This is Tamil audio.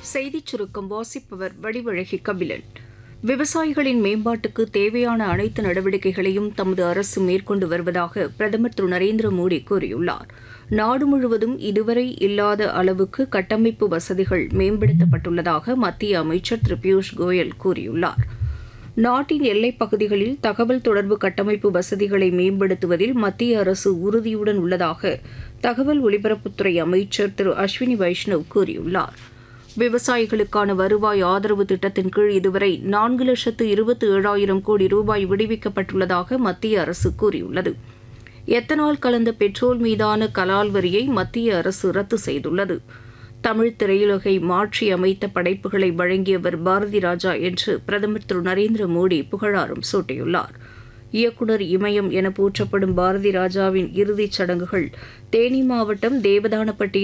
செய்திச் சுருக்கம் வாசிப்பவர் வடிவழகி கபிலன் விவசாயிகளின் மேம்பாட்டுக்கு தேவையான அனைத்து நடவடிக்கைகளையும் தமது அரசு மேற்கொண்டு வருவதாக பிரதமர் திரு நரேந்திர மோடி கூறியுள்ளார் நாடு முழுவதும் இதுவரை இல்லாத அளவுக்கு கட்டமைப்பு வசதிகள் மேம்படுத்தப்பட்டுள்ளதாக மத்திய அமைச்சர் திரு பியூஷ் கோயல் கூறியுள்ளார் நாட்டின் எல்லைப் பகுதிகளில் தகவல் தொடர்பு கட்டமைப்பு வசதிகளை மேம்படுத்துவதில் மத்திய அரசு உறுதியுடன் உள்ளதாக தகவல் ஒலிபரப்புத்துறை அமைச்சர் திரு அஸ்வினி வைஷ்ணவ் கூறியுள்ளார் விவசாயிகளுக்கான வருவாய் ஆதரவு திட்டத்தின் கீழ் இதுவரை நான்கு லட்சத்து இருபத்தி ஏழாயிரம் கோடி ரூபாய் விடுவிக்கப்பட்டுள்ளதாக மத்திய அரசு கூறியுள்ளது எத்தனால் கலந்த பெட்ரோல் மீதான கலால் வரியை மத்திய அரசு ரத்து செய்துள்ளது தமிழ் திரையுலகை மாற்றி அமைத்த படைப்புகளை வழங்கியவர் பாரதி ராஜா என்று பிரதமர் திரு நரேந்திர மோடி புகழாரம் சூட்டியுள்ளார் இயக்குனர் இமயம் என போற்றப்படும் பாரதி ராஜாவின் இறுதிச் சடங்குகள் தேனி மாவட்டம் தேவதானப்பட்டி